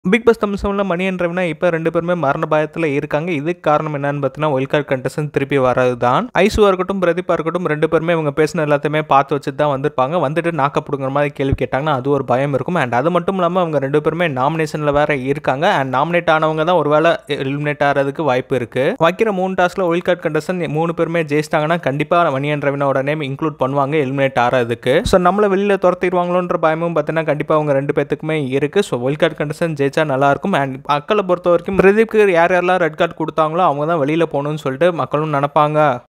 big pass Tamil செவனில் money and Raveena இப்போ ரெண்டு பேருமே மரண பயத்தில் இருக்காங்க இதுக்கு காரணம் என்னன்னு பார்த்தீங்கன்னா ஒயில் கார்டு கண்டஸ்டன் திருப்பி வர்றது தான் ஐசுவா இருக்கட்டும் பிரதீப்பா இருக்கட்டும் ரெண்டு பேருமே இவங்க பேசின எல்லாத்தையுமே பார்த்து வச்சுட்டு தான் வந்திருப்பாங்க வந்துட்டு நாக்கப்படுங்கிற மாதிரி கேள்வி கேட்டாங்கன்னா அது ஒரு பயம் இருக்கும் அண்ட் அது மட்டும் இல்லாமல் அவங்க ரெண்டு பேருமே நாமினேஷனில் வேற இருக்காங்க அண்ட் நாமினேட் ஆனவங்க தான் ஒருவேளை எலிமினேட் ஆகிறதுக்கு வாய்ப்பு இருக்கு வைக்கிற மூணு டாஸ்க்ல ஒயில் கார்டு கண்டஸ்டன் மூணு பேருமே ஜெயிச்சிட்டாங்கன்னா கண்டிப்பாக மணி அண்ட் ரவினாவோட நேம் இன்க்ளூட் பண்ணுவாங்க எலிமினேட் ஆகிறதுக்கு ஸோ நம்மளை வெளியில் துரத்திடுவாங்களோன்ற பயமும் பார்த்தீங்கன்னா கண்டிப்பாக அவங்க ரெண்டு பேத்துக்குமே இருக்கு ஸோ ஒயில் கார்டு கண்டஸ்டன் ஜெயிச்சா நல்லா இருக்கும் அண்ட் மக்களை பொறுத்த வரைக்கும் பிரதீப்க்கு யார் யாரெல்லாம் ரெட் கார்டு கொடுத்தாங்களோ அவங்க தான் வெளியில் போகணும்னு சொல்லிட்டு மக்களும் நினைப்பாங்க